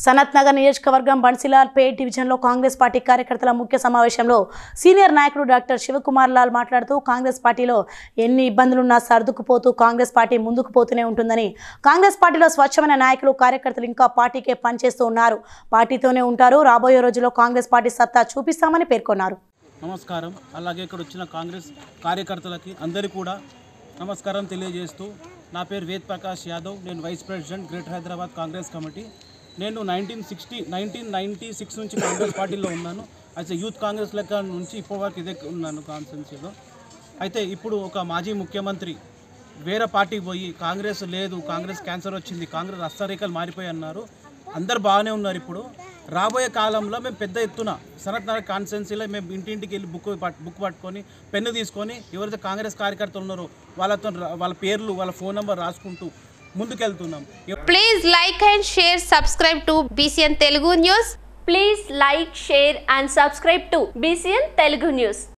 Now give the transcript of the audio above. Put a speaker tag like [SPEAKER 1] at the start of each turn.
[SPEAKER 1] సనత్ నగర్ నియోజకవర్గం బన్సిలాల్ పేట్ డివిజన్లో కాంగ్రెస్ పార్టీ కార్యకర్తల ముఖ్య సమావేశంలో సీనియర్ నాయకుడు డాక్టర్ శివకుమార్ లాల్ మాట్లాడుతూ కాంగ్రెస్ పార్టీలో ఎన్ని ఇబ్బందులున్నా సర్దుకుపోతూ కాంగ్రెస్ పార్టీ ముందుకు పోతూనే ఉంటుందని కాంగ్రెస్ పార్టీలో స్వచ్ఛమైన నాయకులు కార్యకర్తలు ఇంకా పార్టీకే పనిచేస్తూ ఉన్నారు పార్టీతోనే ఉంటారు రాబోయే రోజుల్లో కాంగ్రెస్ పార్టీ సత్తా చూపిస్తామని పేర్కొన్నారు
[SPEAKER 2] నమస్కారం అలాగే ఇక్కడ వచ్చిన కాంగ్రెస్ కార్యకర్తలకి అందరికీ కూడా నమస్కారం తెలియజేస్తూ నా పేరు వేద్ ప్రకాష్ యాదవ్ నేను vice president greater Hyderabad Congress committee నేను nineteen sixty nineteen ninety six నుంచి కాంగ్రెస్ పార్టీలో ఉన్నాను అయితే యూత్ కాంగ్రెస్ లెక్క నుంచి ఇప్పటివరకు ఇదే ఉన్నాను కాన్స్టెన్సీలో అయితే ఇప్పుడు ఒక మాజీ ముఖ్యమంత్రి వేరే పార్టీకి పోయి కాంగ్రెస్ లేదు కాంగ్రెస్ క్యాన్సర్ వచ్చింది కాంగ్రెస్ హస్తరేఖలు మారిపోయి అన్నారు అందరు బాగానే ఉన్నారు ఇప్పుడు రాబోయే కాలంలో మేము పెద్ద ఎత్తున సనత్ నగర్ కాన్స్టెన్సీలో మేము ఇంటింటికి వెళ్ళి బుక్ పట్- బుక్ పట్టుకొని పెన్ను తీసుకొని ఎవరైతే కాంగ్రెస్ కార్యకర్తలు ఉన్నారో వాళ్ళతో రా- వాళ్ళ పేర్లు వాళ్ళ ఫోన్ నెంబర్ రాసుకుంటూ ముందుకెళ్తున్నాం
[SPEAKER 3] Please like and share, subscribe to BCN Telugu News.
[SPEAKER 4] Please like, share and subscribe to BCN Telugu News.